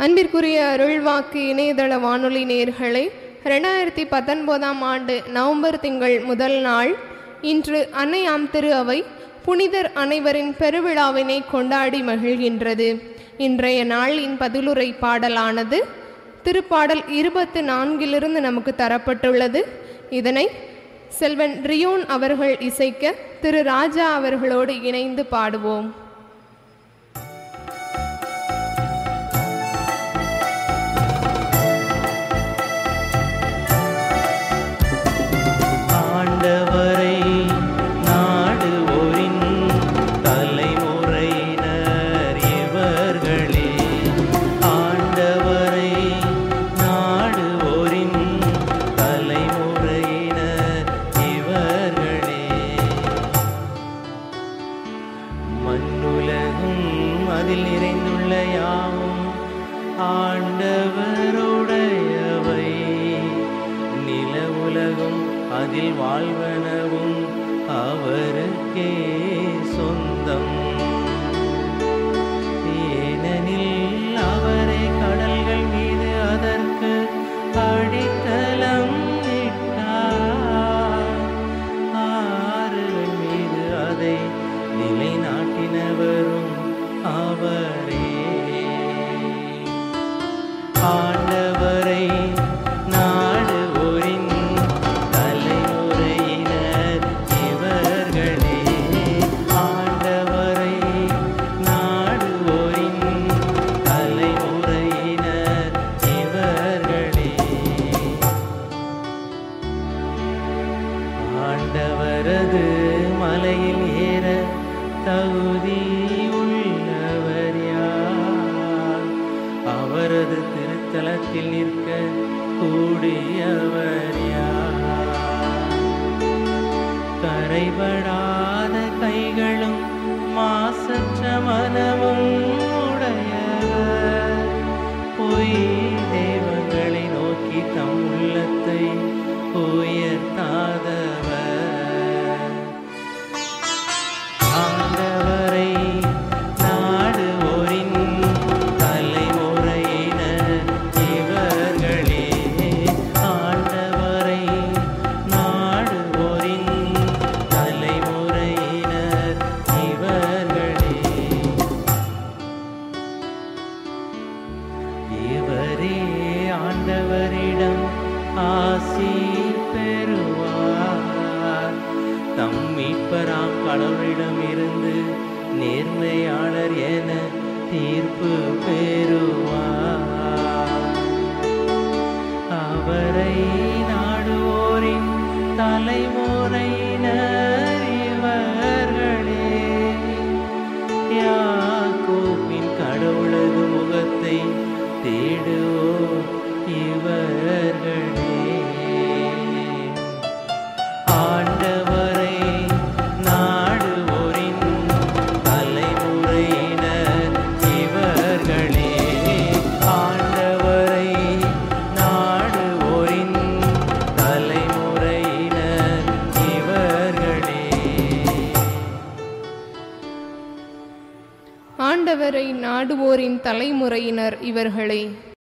அன்பிற்குரிய அருள்வாக்கு இணையதள வானொலி நேயர்களே ரெண்டாயிரத்தி பத்தொன்பதாம் ஆண்டு நவம்பர் திங்கள் முதல் நாள் இன்று அன்னையாம் திரு அவை புனிதர் அனைவரின் பெருவிழாவினை கொண்டாடி மகிழ்கின்றது இன்றைய நாளின் பதிலுரை பாடலானது திருப்பாடல் இருபத்து நான்கிலிருந்து நமக்கு தரப்பட்டுள்ளது இதனை செல்வன் ரியோன் அவர்கள் இசைக்க திரு ராஜா அவர்களோடு இணைந்து பாடுவோம் ஆண்டவரை நாடுவோரின் தலைமுறையினர் இவர்களே ஆண்டவரை நாடுவோரின் தலைமுறையினர் இவர்களே மண்ணுலகும் அதில் நிறைந்துள்ள யாவும் ஆண்டவருடையவை நில உலகும் அதில் வாழ்வனவும் அவருக்கே சொந்தம் ஏனெனில் அவரே கடல்கள் மீது அதற்கு அடித்தளம் இட்டார் ஆறுகள் மீது அதை நிலைநாட்டினவரும் அவரே ஆண்டவரை நாடுவோரின் தலைமுறையினர் இவர்களே ஆண்டவரை நாடுவோரின் தலைமுறையினர் இவர்களே ஆண்டவரது மலையில் ஏற தகுதி உள்ளவர் யார் அவரது திருத்தலத்தில் நிற்க கூடியவர் யார் கரைபடாத கைகளும் மாசற்ற மனமும் உடையவர் பொய் தெய்வங்களை நோக்கி தம் உள்ளத்தை உயர்த்தாதவர் ஆண்டவரை நாடுவோரின் தலைமுறையினர் இவர்களே ஆண்டவரை நாடுவோரின் தலைமுறையினர் இவர்களே இவரே ஆண்டவரிடம் ஆசி பெறுவார் தம் மீட்பராம் கடவுளிடம் இருந்து நேர்மையாளர் என தீர்ப்பு பெறுவார் அவரை நாடுவோரின் தலைமுறையினர் இவர்களே யாக்கோப்பின் கடவுளது முகத்தை தேடுவோர் இவர்களே ஆண்டவரை நாடுவோரின் தலைமுறையினர் இவர்களே ஆண்டவரை நாடுவோரின் தலைமுறையினர் இவர்களே ஆண்டவரை நாடுவோரின் தலைமுறையினர் இவர்களே